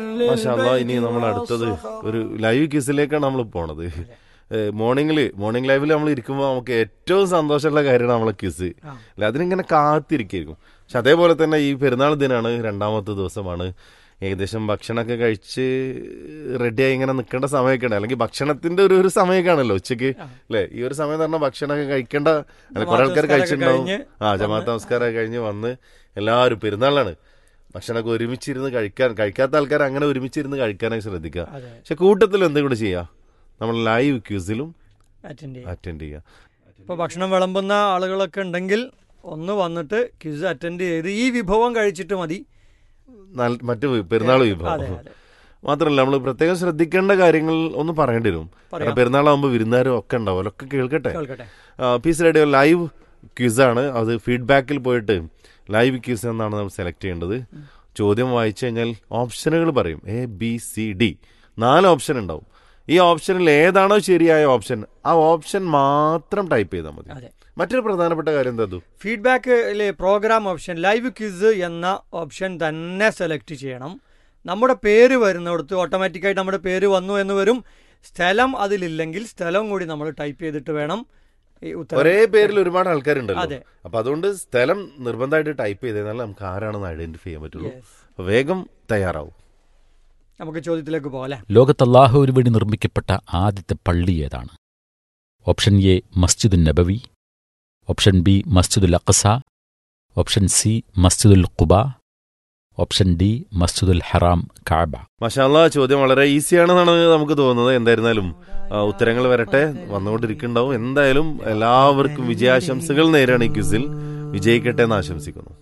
മാഷാല്ലാ ഇനി നമ്മൾ അടുത്തത് ഒരു ലൈവ് ക്യൂസിലേക്കാണ് നമ്മൾ പോണത് മോർണിംഗിൽ മോർണിംഗ് ലൈവിൽ നമ്മൾ ഇരിക്കുമ്പോൾ നമുക്ക് ഏറ്റവും സന്തോഷമുള്ള കാര്യമാണ് നമ്മളെ ക്യൂസ് ആ. അല്ല അതിനിങ്ങനെ കാത്തിരിക്കും പക്ഷെ അതേപോലെ തന്നെ ഈ പെരുന്നാൾ ദിനാണ് രണ്ടാമത്തെ ദിവസമാണ് ഏകദേശം ഭക്ഷണമൊക്കെ കഴിച്ച് റെഡിയായി ഇങ്ങനെ നിൽക്കേണ്ട സമയമൊക്കെ ഉണ്ട് അല്ലെങ്കിൽ ഭക്ഷണത്തിന്റെ ഒരു ഒരു സമയമൊക്കെ ആണല്ലോ ഉച്ചയ്ക്ക് ആ. അല്ലേ ഈ ഒരു സമയം എന്ന് പറഞ്ഞാൽ ഭക്ഷണമൊക്കെ കഴിക്കേണ്ട അല്ല കുറെ ജമാഅത്ത് ആൾക്കാർ നിസ്കാരമൊക്കെ കഴിച്ചിട്ടുണ്ടാവും കഴിഞ്ഞ് ആ ജമാഅത്ത് നമസ്കാരമൊക്കെ കഴിഞ്ഞ് വന്ന് എല്ലാവരും പെരുന്നാളാണ് ഭക്ഷണമൊക്കെ ഒരുമിച്ചിരുന്ന് കഴിക്കാൻ കഴിക്കാത്ത ആൾക്കാർ അങ്ങനെ ഒരുമിച്ചിരുന്ന് കഴിക്കാനൊക്കെ ശ്രദ്ധിക്കുക അതെ പക്ഷെ കൂട്ടത്തിൽ എന്തും കൂടെ ചെയ്യാം നമ്മൾ ലൈവ് ക്യൂസിലും അറ്റൻഡ് ചെയ്യാം അറ്റൻഡ് ചെയ്യാം ഇപ്പോൾ ഭക്ഷണം വിളമ്പുന്ന ആളുകളൊക്കെ ഉണ്ടെങ്കിൽ ഒന്ന് വന്നിട്ട് ക്വിസ് അറ്റൻഡ് ചെയ്ത് ഈ വിഭവം കഴിച്ചിട്ട് മതി നല്ല- മറ്റു പെരുന്നാൾ അതെ വിഭവം അതെ മാത്രമല്ല നമ്മൾ പ്രത്യേകം ശ്രദ്ധിക്കേണ്ട കാര്യങ്ങൾ ഒന്ന് പറയേണ്ടി വരും കാരണം പറയാം പെരുന്നാളാകുമ്പോൾ വിരുന്നാരും ഒക്കെ ഉണ്ടാവും അവരൊക്കെ കേൾക്കട്ടെ കേൾക്കട്ടെ പീസ് റേഡിയോ ലൈവ് ക്യൂസാണ് അത് ഫീഡ്ബാക്കിൽ പോയിട്ട് ലൈവ് ക്യൂസ് എന്നാണ് നമ്മൾ സെലക്ട് ചെയ്യേണ്ടത് ചോദ്യം വായിച്ചു കഴിഞ്ഞാൽ ഓപ്ഷനുകൾ പറയും എ ബി സി ഡി നാല് ഓപ്ഷൻ ഉണ്ടാവും ഈ ഓപ്ഷനിൽ ഏതാണോ ശരിയായ ഓപ്ഷൻ ആ ഓപ്ഷൻ മാത്രം ടൈപ്പ് ചെയ്താൽ മതി അതെ മറ്റൊരു പ്രധാനപ്പെട്ട കാര്യം എന്താ ഇത്? ഫീഡ്ബാക്കിലെ പ്രോഗ്രാം ഓപ്ഷൻ ലൈവ് ക്വിസ് എന്ന ഓപ്ഷൻ തന്നെ സെലക്ട് ചെയ്യണം നമ്മുടെ പേര് വരുന്നിടത്ത് ഓട്ടോമാറ്റിക്കായിട്ട് നമ്മുടെ പേര് വന്നു എന്ന് വരും സ്ഥലം അതിലില്ലെങ്കിൽ സ്ഥലം കൂടി നമ്മൾ ടൈപ്പ് ചെയ്തിട്ട് വേണം ഈ ഉത്തരം ഒരേ പേരിൽ ഒരുപാട് ആൾക്കാരുണ്ടല്ലോ അതെ. അപ്പൊ അതുകൊണ്ട് സ്ഥലം നിർബന്ധമായിട്ട് ടൈപ്പ് ചെയ്താൽ നമുക്ക് ആരാണെന്ന് ഐഡന്റിഫൈ ചെയ്യാൻ പറ്റുള്ളൂ Yes. അപ്പൊ വേഗം തയ്യാറാവും നമുക്ക് ചോദ്യത്തിലേക്ക് പോകാം അല്ലേ ലോകത്ത് അള്ളാഹുവിന് വേണ്ടി നിർമ്മിക്കപ്പെട്ട ആദ്യത്തെ പള്ളി ഏതാണ് ഓപ്ഷൻ എ മസ്ജിദുൽ നബവി ഓപ്ഷൻ ബി മസ്ജിദുൽ അഖസ ഓപ്ഷൻ സി മസ്ജിദുൽ ഖുബ ഓപ്ഷൻ ഡി മസ്ജിദുൽ ഹറാം കാബ മഷാല്ല ചോദ്യം വളരെ ഈസിയാണെന്നാണ് നമുക്ക് തോന്നുന്നത് എന്തായിരുന്നാലും ആ, ഉത്തരങ്ങൾ വരട്ടെ വന്നുകൊണ്ടിരിക്കുന്നുണ്ടാവും എന്തായാലും എല്ലാവർക്കും വിജയാശംസകൾ നേരാണ് ഈ ക്വിസിൽ വിജയിക്കട്ടെ എന്ന് ആശംസിക്കുന്നു